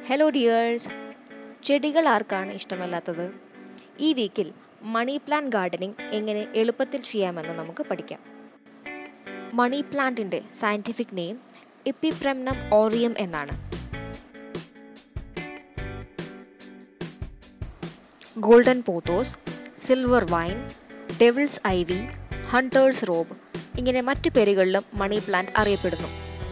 hello dears ചെടികൾ ആർക്കാണ് ഇഷ്ടമല്ലാത്തത് ഈ വീക്കിൽ മണി പ്ലാന്റ് ഗാർഡനിങ് എങ്ങനെ എളുപ്പത്തിൽ ചെയ്യാമെന്ന് നമുക്ക് പഠിക്കാം മണി പ്ലാന്റിൻ്റെ സയൻറ്റിഫിക് നെയിം ഇപ്പിപ്രെംനം ഓറിയം എന്നാണ് golden pothos silver vine devil's ivy hunter's robe ഇങ്ങനെ മറ്റു പേരുകളിലും മണി പ്ലാന്റ് അറിയപ്പെടുന്നു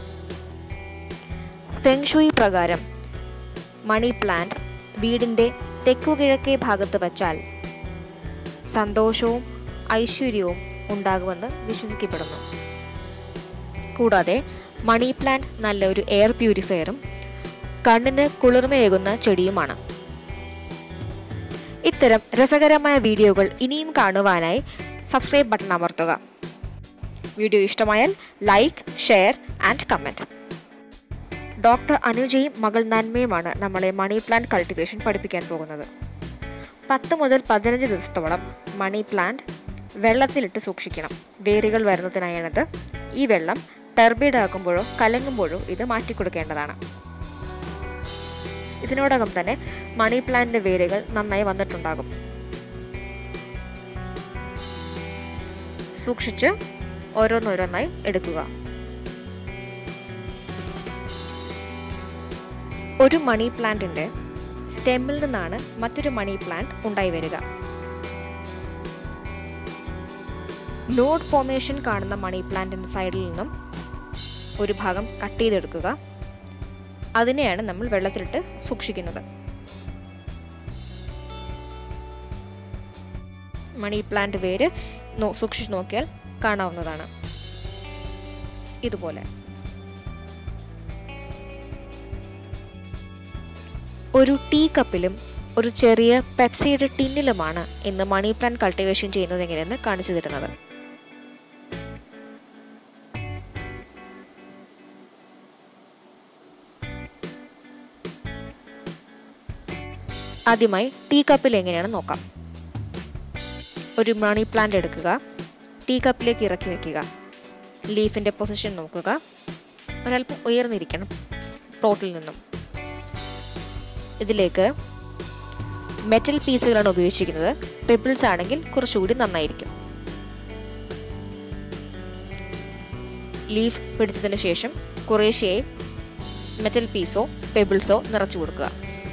ഫെങ്ഷുയി പ്രകാരം മണി പ്ലാന്റ് വീടിൻ്റെ തെക്കുകിഴക്കേ ഭാഗത്ത് വച്ചാൽ സന്തോഷവും ഐശ്വര്യവും ഉണ്ടാകുമെന്ന് വിശ്വസിക്കപ്പെടുന്നു കൂടാതെ മണി പ്ലാന്റ് നല്ലൊരു എയർ പ്യൂരിഫയറും കണ്ണിന് കുളിർമയേകുന്ന ചെടിയുമാണ് ഇത്തരം രസകരമായ വീഡിയോകൾ ഇനിയും കാണുവാനായി സബ്സ്ക്രൈബ് ബട്ടൺ അമർത്തുക വീഡിയോ ഇഷ്ടമായാൽ like share and comment doctor അനുജയും മകൾ നന്മയുമാണ് നമ്മളെ മണി പ്ലാന്റ് കൾട്ടിവേഷൻ പഠിപ്പിക്കാൻ പോകുന്നത് പത്ത് മുതൽ പതിനഞ്ച് ദിവസത്തോളം മണി പ്ലാന്റ് വെള്ളത്തിലിട്ട് സൂക്ഷിക്കണം വേരുകൾ വരുന്നതിനായാണത് ഈ വെള്ളം ടർബൈഡ് ആക്കുമ്പോഴോ കലങ്ങുമ്പോഴോ ഇത് മാറ്റിക്കൊടുക്കേണ്ടതാണ് ഇതിനോടകം തന്നെ മണി പ്ലാന്റിന്റെ വേരുകൾ നന്നായി വന്നിട്ടുണ്ടാകും സൂക്ഷിച്ച് ഓരോന്നോരോന്നായി എടുക്കുക ഒരു മണി പ്ലാന്റിന്റെ സ്റ്റെമ്മിൽ നിന്നാണ് മറ്റൊരു മണി പ്ലാന്റ് ഉണ്ടായി വരിക നോഡ് ഫോർമേഷൻ കാണുന്ന മണി പ്ലാന്റിന്റെ സൈഡിൽ നിന്നും ഒരു ഭാഗം കട്ട് ചെയ്തെടുക്കുക അതിനെയാണ് നമ്മൾ വെള്ളത്തിലിട്ട് സൂക്ഷിക്കുന്നത് മണി പ്ലാന്റ് വേര് സൂക്ഷിച്ചു നോക്കിയാൽ കാണാവുന്നതാണ് ഇതുപോലെ ഒരു ടീ കപ്പിലും ഒരു ചെറിയ പെപ്സിയുടെ ടിന്നിലുമാണ് ഇന്ന് മണി പ്ലാന്റ് കൾട്ടിവേഷൻ ചെയ്യുന്നത് എങ്ങനെയെന്ന് കാണിച്ചു തരുന്നത് ആദ്യമായി ടീ കപ്പിൽ എങ്ങനെയാണ് നോക്കാം ഒരു മണി പ്ലാന്റ് എടുക്കുക ടീ കപ്പിലേക്ക് ഇറക്കി വെക്കുക ലീഫിൻ്റെ പൊസിഷൻ നോക്കുക ഒരല്പം ഉയർന്നിരിക്കണം പ്ലോട്ടിൽ നിന്നും ഇതിലേക്ക് മെറ്റൽ പീസുകളാണ് ഉപയോഗിച്ചിരിക്കുന്നത് പെബിൾസ് ആണെങ്കിൽ കുറച്ചുകൂടി നന്നായിരിക്കും ലീഫ് പിടിച്ചതിന് ശേഷം കുറേശ്ശയായി മെറ്റൽ പീസോ പെബിൾസോ നിറച്ചു കൊടുക്കുക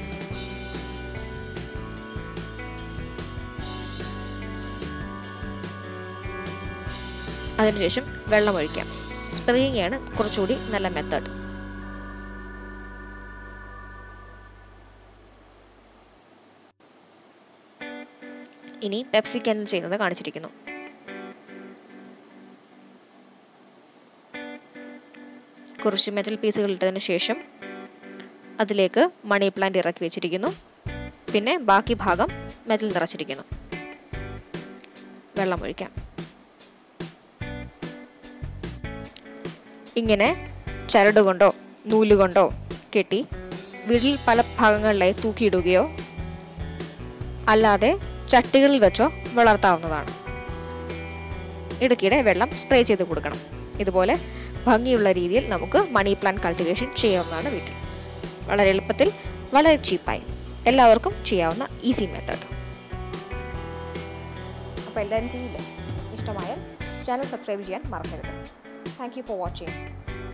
അതിനുശേഷം വെള്ളം ഒഴിക്കാം സ്പ്രേയിങ് ആണ് കുറച്ചുകൂടി നല്ല മെത്തേഡ് ഇനി പെപ്സി ക്യാനിൽ ചെയ്യുന്നത് കാണിച്ചിരിക്കുന്നു കുറച്ച് മെറ്റൽ പീസുകൾ ഇട്ടതിന് ശേഷം അതിലേക്ക് മണി പ്ലാന്റ് ഇറക്കി വെച്ചിരിക്കുന്നു പിന്നെ ബാക്കി ഭാഗം മെറ്റൽ നിറച്ചിരിക്കുന്നു വെള്ളം ഒഴിക്കാം ഇങ്ങനെ ചരട് കൊണ്ടോ നൂല് കൊണ്ടോ കെട്ടി വീട്ടിൽ പല ഭാഗങ്ങളിലായി തൂക്കിയിടുകയോ അല്ലാതെ ചട്ടികളിൽ വെച്ചോ വളർത്താവുന്നതാണ് ഇടയ്ക്കിടെ വെള്ളം സ്പ്രേ ചെയ്ത് കൊടുക്കണം ഇതുപോലെ ഭംഗിയുള്ള രീതിയിൽ നമുക്ക് മണി പ്ലാന്റ് കൾട്ടിവേഷൻ ചെയ്യാവുന്നതാണ് വീട്ടിൽ വളരെ എളുപ്പത്തിൽ വളരെ ചീപ്പായി എല്ലാവർക്കും ചെയ്യാവുന്ന ഈസി മെത്തേഡ് അപ്പോൾ എല്ലാവരും ചെയ്യില്ലേ ഇഷ്ടമായാൽ ചാനൽ സബ്സ്ക്രൈബ് ചെയ്യാൻ മറക്കരുത് താങ്ക് യു ഫോർ വാച്ചിങ്